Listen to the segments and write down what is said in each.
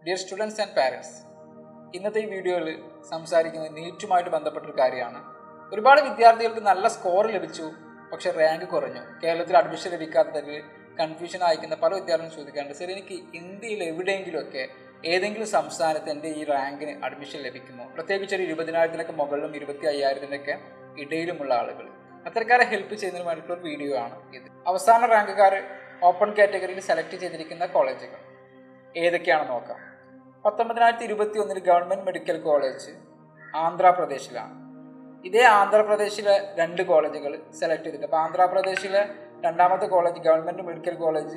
dear students and parents ഇന്നത്തെ ഈ വീഡിയോയിൽ സംസാരിക്കുന്നത് നീറ്റുമായിട്ട് ബന്ധപ്പെട്ടൊരു കാര്യമാണ് ഒരുപാട് വിദ്യാർത്ഥികൾക്ക് നല്ല സ്കോർ ലഭിച്ചു പക്ഷെ റാങ്ക് കുറഞ്ഞു കേരളത്തിൽ അഡ്മിഷൻ ലഭിക്കാത്തതിൽ കൺഫ്യൂഷൻ അയക്കുന്ന പല വിദ്യാർത്ഥികളും ചോദിക്കാറുണ്ട് ശരി എനിക്ക് ഇന്ത്യയിൽ എവിടെയെങ്കിലുമൊക്കെ ഏതെങ്കിലും സംസ്ഥാനത്ത് എൻ്റെ ഈ റാങ്കിന് അഡ്മിഷൻ ലഭിക്കുമോ പ്രത്യേകിച്ച് ഒരു ഇരുപതിനായിരത്തിനൊക്കെ മുകളിലും ഇരുപത്തി അയ്യായിരത്തിനൊക്കെ ഇടയിലുമുള്ള ആളുകൾ അത്തരക്കാരെ ഹെൽപ്പ് ചെയ്യുന്നതിന് വേണ്ടിയിട്ടുള്ള ഒരു വീഡിയോ ആണ് ഇത് അവസാന റാങ്കുകാർ ഓപ്പൺ കാറ്റഗറിയിൽ സെലക്ട് ചെയ്തിരിക്കുന്ന കോളേജുകൾ ഏതൊക്കെയാണെന്ന് നോക്കാം പത്തൊമ്പതിനായിരത്തി ഇരുപത്തി ഒന്നിൽ ഗവൺമെൻറ് മെഡിക്കൽ കോളേജ് ആന്ധ്രാപ്രദേശിലാണ് ഇതേ ആന്ധ്രാപ്രദേശിലെ രണ്ട് കോളേജുകൾ സെലക്ട് ചെയ്തിട്ടുണ്ട് അപ്പോൾ ആന്ധ്രാപ്രദേശിലെ രണ്ടാമത്തെ college government medical college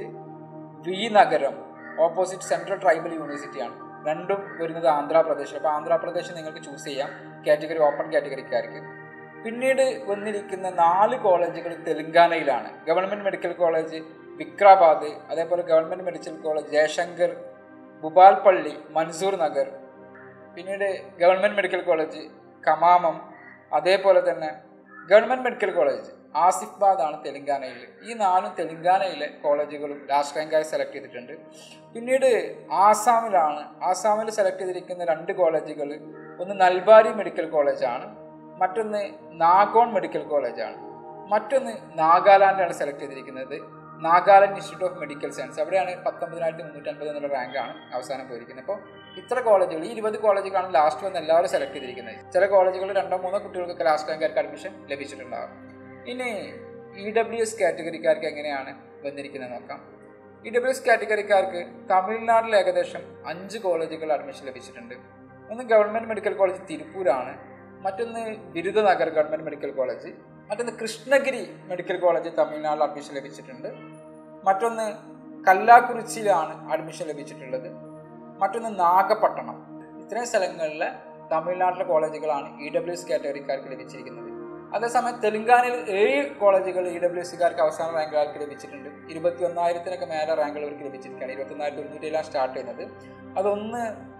V Nagaram opposite central tribal യൂണിവേഴ്സിറ്റിയാണ് രണ്ടും വരുന്നത് ആന്ധ്രാപ്രദേശിൽ അപ്പോൾ ആന്ധ്രാപ്രദേശ് നിങ്ങൾക്ക് ചൂസ് ചെയ്യാം കാറ്റഗറി ഓപ്പൺ കാറ്റഗറിക്കാർക്ക് പിന്നീട് വന്നിരിക്കുന്ന നാല് കോളേജുകൾ തെലങ്കാനയിലാണ് ഗവൺമെൻറ് മെഡിക്കൽ കോളേജ് വിക്രാബാദ് അതേപോലെ government medical college Jayashankar Bhupalpally Mansoor Nagar പിന്നീട് ഗവൺമെൻറ് മെഡിക്കൽ കോളേജ് കമാമം അതേപോലെ തന്നെ ഗവൺമെൻറ് മെഡിക്കൽ കോളേജ് ആസിഫാബാദ് ആണ് തെലങ്കാനയിൽ ഈ നാലും തെലങ്കാനയിലെ കോളേജുകളും ലാസ്റ്റ് റാങ്കായി സെലക്ട് ചെയ്തിട്ടുണ്ട് പിന്നീട് ആസാമിലാണ് ആസാമിൽ സെലക്ട് ചെയ്തിരിക്കുന്ന രണ്ട് കോളേജുകൾ ഒന്ന് നൽബാരി മെഡിക്കൽ കോളേജാണ് മറ്റൊന്ന് നാഗോൺ മെഡിക്കൽ കോളേജാണ് മറ്റൊന്ന് നാഗാലാൻഡാണ് സെലക്ട് ചെയ്തിരിക്കുന്നത് Nagaland institute of medical science അവിടെയാണ് പത്തൊമ്പതിനായിരത്തി മുന്നൂറ്റൻപത് എന്നുള്ള റാങ്കാണ് അവസാനം പോയിരിക്കുന്നത് അപ്പോൾ ഇത്ര കോളേജുകൾ ഈ ഇരുപത് കോളേജുകളാണ് ലാസ്റ്റ് വന്ന് എല്ലാവരും സെലക്ട് ചെയ്തിരിക്കുന്നത് ചില കോളേജുകൾ രണ്ടോ മൂന്നോ കുട്ടികൾക്ക് ലാസ്റ്റ് റാങ്കാർക്ക് അഡ്മിഷൻ ലഭിച്ചിട്ടുണ്ടാകും ഇനി ഇ ഡബ്ല്യു എസ് കാറ്റഗറിക്കാർക്ക് എങ്ങനെയാണ് വന്നിരിക്കുന്നത് നോക്കാം ഇ ഡബ്ല്യു എസ് കാറ്റഗറിക്കാർക്ക് തമിഴ്നാട്ടിൽ ഏകദേശം അഞ്ച് കോളേജുകൾ അഡ്മിഷൻ ലഭിച്ചിട്ടുണ്ട് ഒന്ന് ഗവൺമെൻറ് മെഡിക്കൽ കോളേജ് തിരുപ്പൂരാണ് മറ്റൊന്ന് ബിരുദനഗർ ഗവൺമെൻറ് മെഡിക്കൽ കോളേജ് മറ്റൊന്ന് കൃഷ്ണഗിരി മെഡിക്കൽ കോളേജ് തമിഴ്നാട്ടിൽ അഡ്മിഷൻ ലഭിച്ചിട്ടുണ്ട് മറ്റൊന്ന് കല്ലാക്കുറിച്ചിയിലാണ് അഡ്മിഷൻ ലഭിച്ചിട്ടുള്ളത് മറ്റൊന്ന് നാഗപട്ടണം ഇത്രയും സ്ഥലങ്ങളിലെ തമിഴ്നാട്ടിലെ കോളേജുകളാണ് ഇ ഡബ്ല്യു എസ് കാറ്റഗറിക്കാർക്ക് ലഭിച്ചിരിക്കുന്നത് അതേസമയം തെലങ്കാനയിൽ ഏഴ് കോളേജുകൾ ഇ ഡബ്ല്യു എസ്സുകാർക്ക് അവസാന റാങ്കുകാർക്ക് ലഭിച്ചിട്ടുണ്ട് ഇരുപത്തി ഒന്നായിരത്തിനൊക്കെ മേലെ റാങ്കുകൾ ഇവർക്ക് ലഭിച്ചിരിക്കുകയാണ് ഇരുപത്തി ഒന്നായിരത്തി തൊണ്ണൂറ്റിയിലാണ് സ്റ്റാർട്ട് ചെയ്യുന്നത് അതൊന്ന്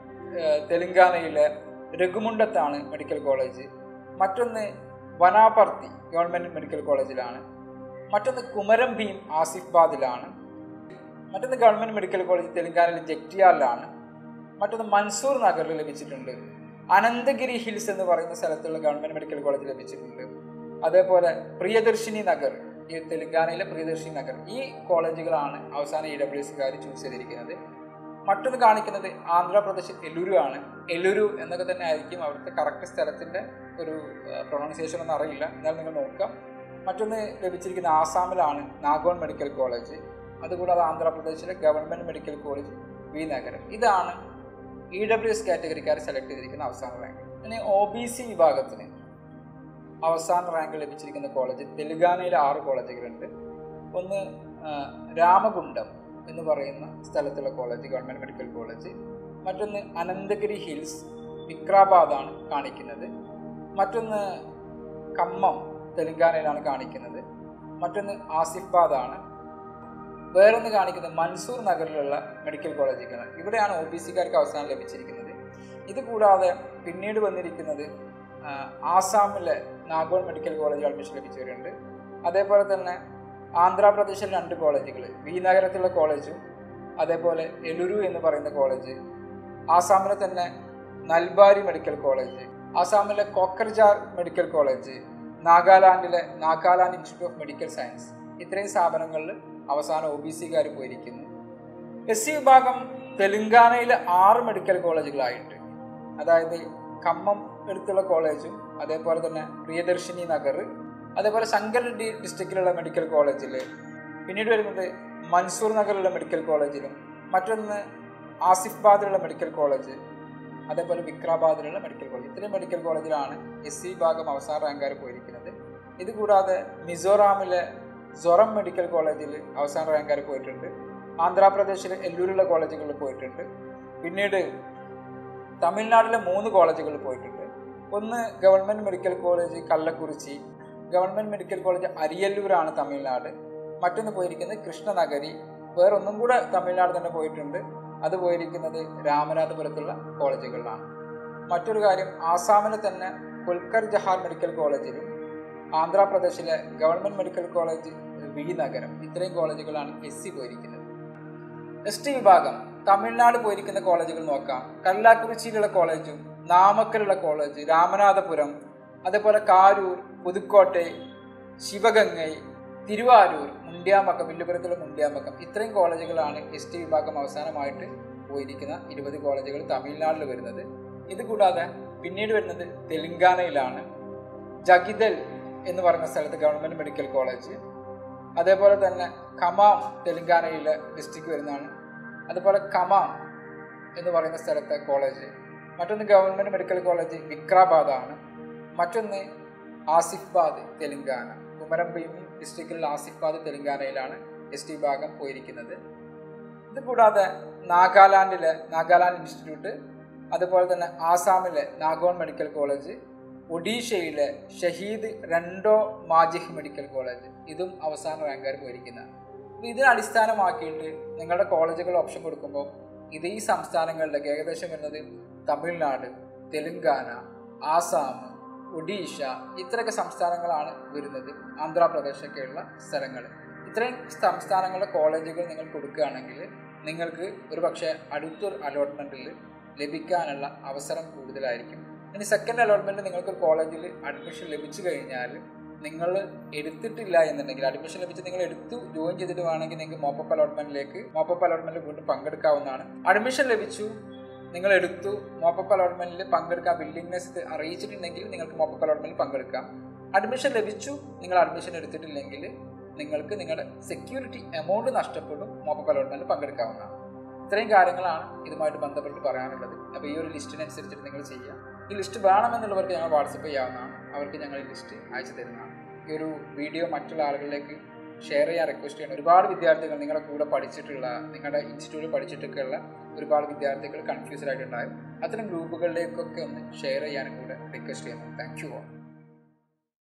തെലങ്കാനയിലെ രഘുമുണ്ടത്താണ് മെഡിക്കൽ കോളേജ് മറ്റൊന്ന് വനാപർത്തി ഗവൺമെൻറ് മെഡിക്കൽ കോളേജിലാണ് മറ്റൊന്ന് കുമരം ഭീം ആസിഫാബാദിലാണ് മറ്റൊന്ന് ഗവൺമെൻറ് മെഡിക്കൽ കോളേജ് തെലങ്കാനയിലെ ജഗ്റ്റിയാറിലാണ് മറ്റൊന്ന് മൻസൂർ നഗറിൽ ലഭിച്ചിട്ടുണ്ട് അനന്തഗിരി ഹിൽസ് എന്ന് പറയുന്ന സ്ഥലത്തുള്ള ഗവൺമെൻറ് മെഡിക്കൽ കോളേജ് ലഭിച്ചിട്ടുണ്ട് അതേപോലെ പ്രിയദർശിനി നഗർ ഈ തെലങ്കാനയിലെ പ്രിയദർശിനി നഗർ ഈ കോളേജുകളാണ് അവസാന ഇ ഡബ്ല്യു എസ്സുകാർ ചൂസ് ചെയ്തിരിക്കുന്നത് മറ്റൊന്ന് കാണിക്കുന്നത് ആന്ധ്രാപ്രദേശ് എലുരു ആണ് എലുരു എന്നൊക്കെ തന്നെ ആയിരിക്കും അവിടുത്തെ കറക്റ്റ് സ്ഥലത്തിൻ്റെ ഒരു പ്രൊണൗൺസിയേഷൻ ഒന്നും അറിയില്ല എന്നാലും നിങ്ങൾ നോക്കാം മറ്റൊന്ന് ലഭിച്ചിരിക്കുന്ന ആസാമിലാണ് നാഗോൺ മെഡിക്കൽ കോളേജ് അതുകൂടാതെ ആന്ധ്രാപ്രദേശിലെ government medical college V Nagaram ഇതാണ് ഇ ഡബ്ല്യു എസ് കാറ്റഗറിക്കാർ സെലക്ട് ചെയ്തിരിക്കുന്ന അവസാന റാങ്ക് ഇനി ഒ ബി സി വിഭാഗത്തിന് അവസാന റാങ്ക് ലഭിച്ചിരിക്കുന്ന കോളേജ് തെലുങ്കാനയിലെ ആറ് കോളേജുകളുണ്ട് ഒന്ന് രാമകുണ്ടം എന്ന് പറയുന്ന സ്ഥലത്തുള്ള കോളേജ് ഗവൺമെൻറ് മെഡിക്കൽ കോളേജ് മറ്റൊന്ന് അനന്തഗിരി ഹിൽസ് വിക്രാബാദാണ് കാണിക്കുന്നത് മറ്റൊന്ന് കമ്മം തെലങ്കാനയിലാണ് കാണിക്കുന്നത് മറ്റൊന്ന് ആസിഫാദാണ് വേറൊന്ന് കാണിക്കുന്നത് മൻസൂർ നഗറിലുള്ള മെഡിക്കൽ കോളേജുകളാണ് ഇവിടെയാണ് ഒ ബി സിക്കാർക്ക് അവസാനം ലഭിച്ചിരിക്കുന്നത് ഇത് കൂടാതെ പിന്നീട് വന്നിരിക്കുന്നത് ആസാമിലെ നാഗോൺ മെഡിക്കൽ കോളേജിൽ അഡ്മിഷൻ ലഭിച്ചവരുണ്ട് അതേപോലെ തന്നെ ആന്ധ്രാപ്രദേശിലെ രണ്ട് കോളേജുകൾ വി നഗരത്തിലുള്ള കോളേജും അതേപോലെ എലുരു എന്ന് പറയുന്ന കോളേജ് ആസാമിലെ തന്നെ നൽബാരി മെഡിക്കൽ കോളേജ് ആസാമിലെ കോക്കർജാർ മെഡിക്കൽ കോളേജ് നാഗാലാൻഡിലെ Nagaland institute of medical science ഇത്രയും സ്ഥാപനങ്ങളിൽ അവസാനം ഒ ബി സിക്കാർ പോയിരിക്കുന്നു എസ് സി വിഭാഗം തെലങ്കാനയിലെ ആറ് മെഡിക്കൽ കോളേജുകളായിട്ട് അതായത് ഖമ്മം എടുത്തുള്ള കോളേജും അതേപോലെ തന്നെ പ്രിയദർശിനി നഗർ അതേപോലെ ശങ്കർഡി ഡിസ്ട്രിക്റ്റിലുള്ള മെഡിക്കൽ കോളേജിൽ പിന്നീട് വരുന്നത് മൻസൂർ നഗറിലുള്ള മെഡിക്കൽ കോളേജിലും മറ്റൊന്ന് ആസിഫാബാദിലുള്ള മെഡിക്കൽ കോളേജ് അതേപോലെ വിക്രാബാദിലുള്ള മെഡിക്കൽ കോളേജ് ഇത്രയും മെഡിക്കൽ കോളേജിലാണ് എസ് സി വിഭാഗം അവസാന റാങ്കാർ പോയിരിക്കുന്നത് ഇതുകൂടാതെ മിസോറാമിലെ സൊറം മെഡിക്കൽ കോളേജിൽ അവസാന റാങ്കാർ പോയിട്ടുണ്ട് ആന്ധ്രാപ്രദേശിലെ എല്ലൂരുള്ള കോളേജുകളിൽ പോയിട്ടുണ്ട് പിന്നീട് തമിഴ്നാട്ടിലെ മൂന്ന് കോളേജുകളിൽ പോയിട്ടുണ്ട് ഒന്ന് government medical college Kallakurichi government medical college അരിയല്ലൂരാണ് തമിഴ്നാട് മറ്റൊന്ന് പോയിരിക്കുന്നത് കൃഷ്ണനഗരി വേറൊന്നും കൂടെ തമിഴ്നാട് തന്നെ പോയിട്ടുണ്ട് അത് പോയിരിക്കുന്നത് രാമനാഥപുരത്തുള്ള കോളേജുകളിലാണ് മറ്റൊരു കാര്യം ആസാമിലെ തന്നെ പുൽക്കർ ജഹാർ മെഡിക്കൽ കോളേജിലും ആന്ധ്രാപ്രദേശിലെ government medical college V Nagaram ഇത്രയും കോളേജുകളാണ് എസ് സി പോയിരിക്കുന്നത് എസ് ടി വിഭാഗം തമിഴ്നാട് പോയിരിക്കുന്ന കോളേജുകൾ നോക്കാം കല്ലാക്കുറിച്ചിയിലുള്ള കോളേജും നാമക്കലുള്ള കോളേജ് രാമനാഥപുരം അതേപോലെ കാരൂർ പുതുക്കോട്ടെ ശിവഗംഗൈ തിരുവാരൂർ മുണ്ടിയാമക്കം വില്ലുപുരത്തുള്ള മുണ്ടിയാമക്കം ഇത്രയും കോളേജുകളാണ് എസ് ടി വിഭാഗം അവസാനമായിട്ട് പോയിരിക്കുന്ന ഇരുപത് കോളേജുകൾ തമിഴ്നാട്ടിൽ വരുന്നത് ഇത് കൂടാതെ പിന്നീട് വരുന്നത് തെലങ്കാനയിലാണ് ജഗിദൽ എന്ന് പറയുന്ന സ്ഥലത്ത് ഗവൺമെൻറ് മെഡിക്കൽ കോളേജ് അതേപോലെ തന്നെ കമാം തെലങ്കാനയിലെ ഡിസ്ട്രിക്ട് വരുന്നതാണ് അതുപോലെ കമാം എന്ന് പറയുന്ന സ്ഥലത്തെ കോളേജ് മറ്റൊന്ന് ഗവൺമെൻറ് മെഡിക്കൽ കോളേജ് വിക്രാബാദാണ് മറ്റൊന്ന് ആസിഫാബാദ് തെലങ്കാന കുമരംഭീമി ഡിസ്ട്രിക്റ്റിലുള്ള ആസിഫാബാദ് തെലങ്കാനയിലാണ് എസ് ടി വിഭാഗം പോയിരിക്കുന്നത് ഇത് കൂടാതെ നാഗാലാൻഡിലെ നാഗാലാൻഡ് ഇൻസ്റ്റിറ്റ്യൂട്ട് അതുപോലെ തന്നെ ആസാമിലെ നാഗോൺ മെഡിക്കൽ കോളേജ് ഒഡീഷയിലെ ഷഹീദ് രണ്ടോ മാജിഹ് മെഡിക്കൽ കോളേജ് ഇതും അവസാന റാങ്കാർ പോയിരിക്കുന്നതാണ് അപ്പോൾ ഇതിനെ അടിസ്ഥാനമാക്കിയിട്ട് നിങ്ങളുടെ കോളേജുകൾ ഓപ്ഷൻ കൊടുക്കുമ്പോൾ ഇത് ഈ സംസ്ഥാനങ്ങളിലേക്ക് ഏകദേശം വരുന്നത് തമിഴ്നാട് തെലുങ്കാന ആസാം ഒഡീഷ ഇത്രയൊക്കെ സംസ്ഥാനങ്ങളാണ് വരുന്നത് ആന്ധ്രാപ്രദേശൊക്കെയുള്ള സ്ഥലങ്ങൾ ഇത്രയും സംസ്ഥാനങ്ങളുടെ കോളേജുകൾ നിങ്ങൾ കൊടുക്കുകയാണെങ്കിൽ നിങ്ങൾക്ക് ഒരു പക്ഷേ അടുത്തൊരു അലോട്ട്മെൻറ്റിൽ ലഭിക്കാനുള്ള അവസരം കൂടുതലായിരിക്കും ഇനി സെക്കൻഡ് അലോട്ട്മെൻറ്റ് നിങ്ങൾക്ക് ഒരു കോളേജിൽ അഡ്മിഷൻ ലഭിച്ചു കഴിഞ്ഞാൽ നിങ്ങൾ എടുത്തിട്ടില്ല എന്നുണ്ടെങ്കിൽ അഡ്മിഷൻ ലഭിച്ച് നിങ്ങൾ എടുത്തു ജോയിൻ ചെയ്തിട്ട് വേണമെങ്കിൽ നിങ്ങൾക്ക് മോപ്പപ്പ് അലോട്ട്മെന്റിലേക്ക് മോപ്പപ്പ് അലോട്ട്മെന്റിൽ വീണ്ടും പങ്കെടുക്കാവുന്നതാണ് അഡ്മിഷൻ ലഭിച്ചു നിങ്ങൾ എടുത്തു മോപ്പപ്പ് അലോട്ട്മെന്റിൽ പങ്കെടുക്കാൻ വില്ലിങ്നെസ് അറിയിച്ചിട്ടുണ്ടെങ്കിൽ നിങ്ങൾക്ക് മോപ്പപ്പ് അലോട്ട്മെന്റിൽ പങ്കെടുക്കാം അഡ്മിഷൻ ലഭിച്ചു നിങ്ങൾ അഡ്മിഷൻ എടുത്തിട്ടില്ലെങ്കിൽ നിങ്ങൾക്ക് നിങ്ങളുടെ സെക്യൂരിറ്റി എമൗണ്ട് നഷ്ടപ്പെടും മോപ്പപ്പ് അലോട്ട്മെന്റിൽ പങ്കെടുക്കാവുന്നതാണ് ഇത്രയും കാര്യങ്ങളാണ് ഇതുമായിട്ട് ബന്ധപ്പെട്ട് പറയാനുള്ളത് അപ്പോൾ ഈ ഒരു ലിസ്റ്റിനനുസരിച്ചിട്ട് നിങ്ങൾ ചെയ്യുക ഈ ലിസ്റ്റ് വേണമെന്നുള്ളവർക്ക് ഞങ്ങൾ വാട്സപ്പ് ചെയ്യാവുന്നതാണ് അവർക്ക് ഞങ്ങൾ ഈ ലിസ്റ്റ് അയച്ചു തരുന്നതാണ് ഈ ഒരു വീഡിയോ മറ്റുള്ള ആളുകളിലേക്ക് ഷെയർ ചെയ്യാൻ റിക്വസ്റ്റ് ചെയ്യണം ഒരുപാട് വിദ്യാർത്ഥികൾ നിങ്ങളുടെ കൂടെ പഠിച്ചിട്ടുള്ള നിങ്ങളുടെ ഇൻസ്റ്റിറ്റ്യൂട്ടിൽ പഠിച്ചിട്ടൊക്കെയുള്ള ഒരുപാട് വിദ്യാർത്ഥികൾ കൺഫ്യൂസ്ഡ് ആയിട്ടുണ്ടാകും അത്തരം ഗ്രൂപ്പുകളിലേക്കൊക്കെ ഒന്ന് ഷെയർ ചെയ്യാനും കൂടെ റിക്വസ്റ്റ് ചെയ്യുന്നു താങ്ക് യു